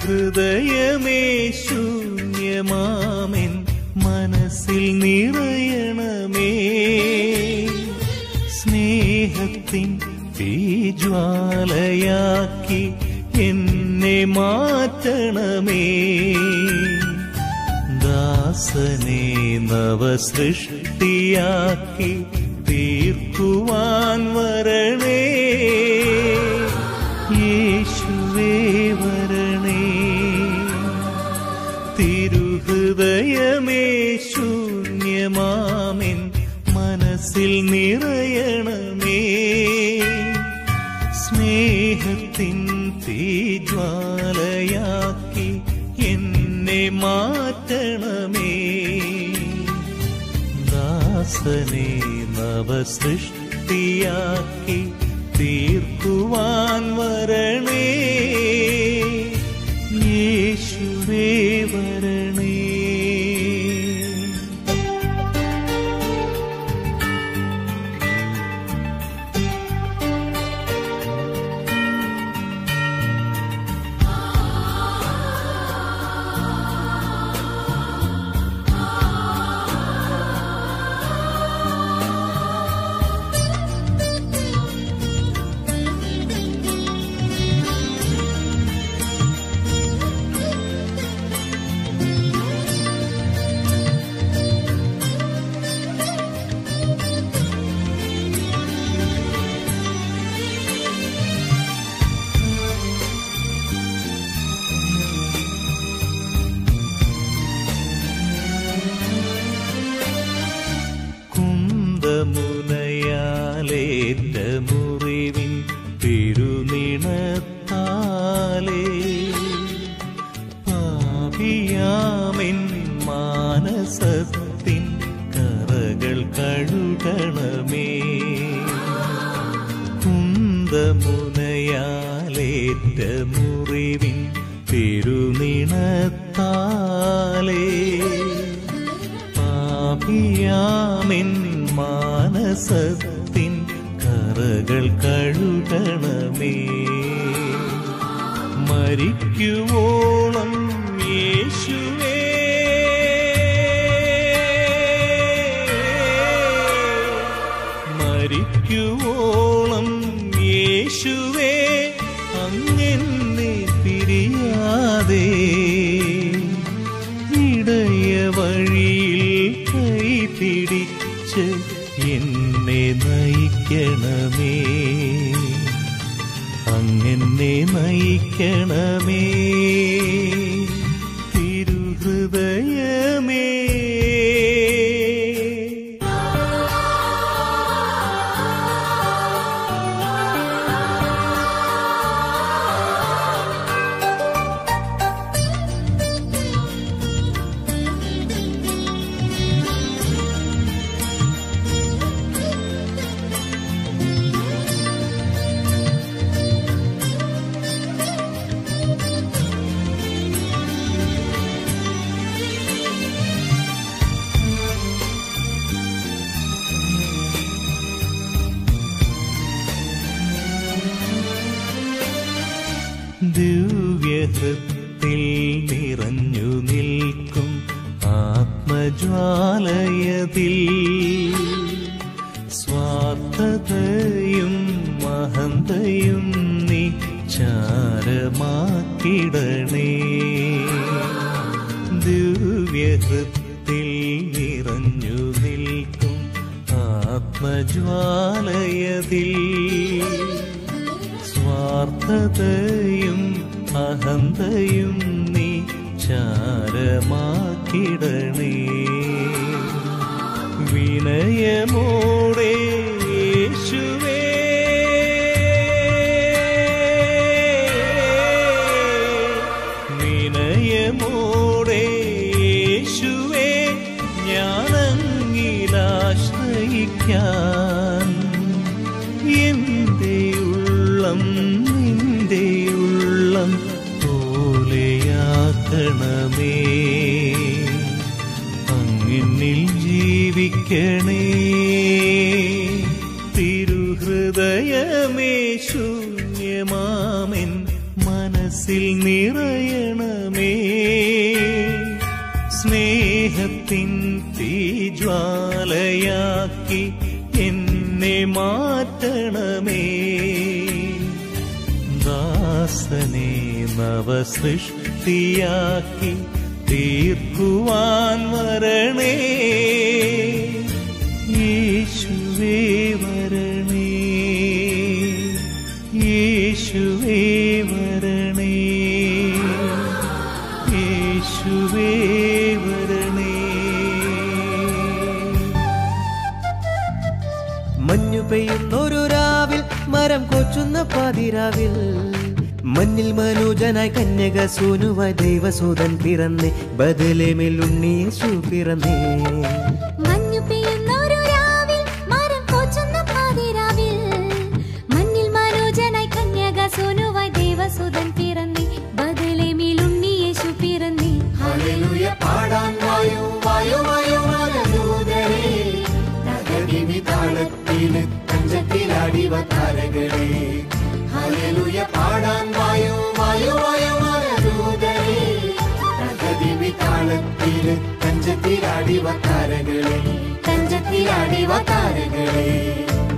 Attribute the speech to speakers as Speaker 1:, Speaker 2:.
Speaker 1: തിരുഹൃദയമേ ശൂന്യമാമെൻ മനസ്സിൽ നിറയണമേ സ്നേഹത്തിൻ തീജ്വാലയാക്കി എന്നെ മാറ്റണമേ ദാസനെ നവസൃഷ്ടിയാക്കി തീർക്കുവാൻ വരണേ യേശുവേ വരണേ തിരുഹൃദയമേ ശൂന്യമാമിൻ മനസ്സിൽ നിറയണമേ സ്നേഹത്തിൻ തീജ്വാലയാക്കി എന്നെ മാറ്റണമേ ദാസനെ നവസൃഷ്ടിയാക്കി തീർക്കുവാൻ വരണേ യേശുവേ വരണേ കുന്തമുനയാലേറ്റ മുറിവിൻ തിരുനിണത്താലേ പാപിയാമിൻ മാനസത്തിൻ കറകൾ കഴുകണമേ കുന്തമുനയാലേറ്റ മുറിവിൻ തിരുനിണത്താലേ പാപിയാമിൻ മാനസത്തിൻ കറകൾ കഴുകണമേ മരിക്കുവോളം യേശുവേ മരിക്കുവോളം യേശുവേ അങ്ങനെ പിരിയാതെ ഇടയ വഴിയിൽ കൈ പിടിച്ച് എന്നെ നയിക്കണമേ അങ്ങനെ നയിക്കണമേ തിരുഹൃദയമേ ദിവ്യഹൃത്തിൽ നിറഞ്ഞു നിൽക്കും ആത്മജ്വാലയതിൽ സ്വാർത്ഥതയും മഹന്തയും നീ ചാരമാക്കിടണേ ദിവ്യഹൃത്തിൽ നിറഞ്ഞു നിൽക്കും ആത്മജ്വാലയതിൽ സ്വാർത്ഥതയും അഹന്തയും നീ ചാരമാക്കിടണേ വിനയമോടെ യേശുവേ വിനയമോടെ യേശുവേ ഞാനങ്ങിലാശ്രയിക്കാൻ എന്റെ ഉള്ളം നിന്റെ ഉള്ളം പോലെയാക്കണമേ അങ്ങിനിൽ ജീവിക്കണേ തിരുഹൃദയമേ ശൂന്യമാമെൻ മനസ്സ് മനസ്സിൽ നിറയണമേ സ്നേഹത്തിൻ തീജ്വാലയാക്കി എന്നെ മാറ്റണമേ ദാസനെ നവസൃഷ്ടിയാക്കി തീർക്കുവാൻ വരണേ യേശുവേ വരണേ യേശുവേ വരണേ യേശുവേ വരണേ
Speaker 2: മഞ്ഞു പെയ്യുന്നൊരു രാവിൽ മരം കൊച്ചുന്ന പാതിരാവിൽ മഞ്ഞിൽ മനോജനായി കന്യക സൂനുവായി ദൈവസൂതൻ പിറന്നേ ബദലേമിൽ ഉണ്ണിയേശു പിറന്നേ
Speaker 3: മഞ്ഞു പെയ്യുന്നൊരു രാവിൽ മരം കോച്ചുന്ന പാതിരാവിൽ മഞ്ഞിൽ മനോജനായി കന്യക സോനുവായി ദേവസുതൻ പിറന്നേ ബദലേമിൽ ഉണ്ണിയേശു പിറന്നേ
Speaker 4: ഹല്ലേലൂയ പാടാൻ വായു വായു വായു വായൂതരേ തകതിമി താളത്തിന് തഞ്ചത്തിലാടിവ താരകളെ ഹല്ലേലൂയ പാടാൻ വായു വായു വായു വായൂതരേ തകതിമി താളത്തിന് തഞ്ചത്തിലാടിവ താരകളെ തഞ്ചത്തിലാടിവ താരകളെ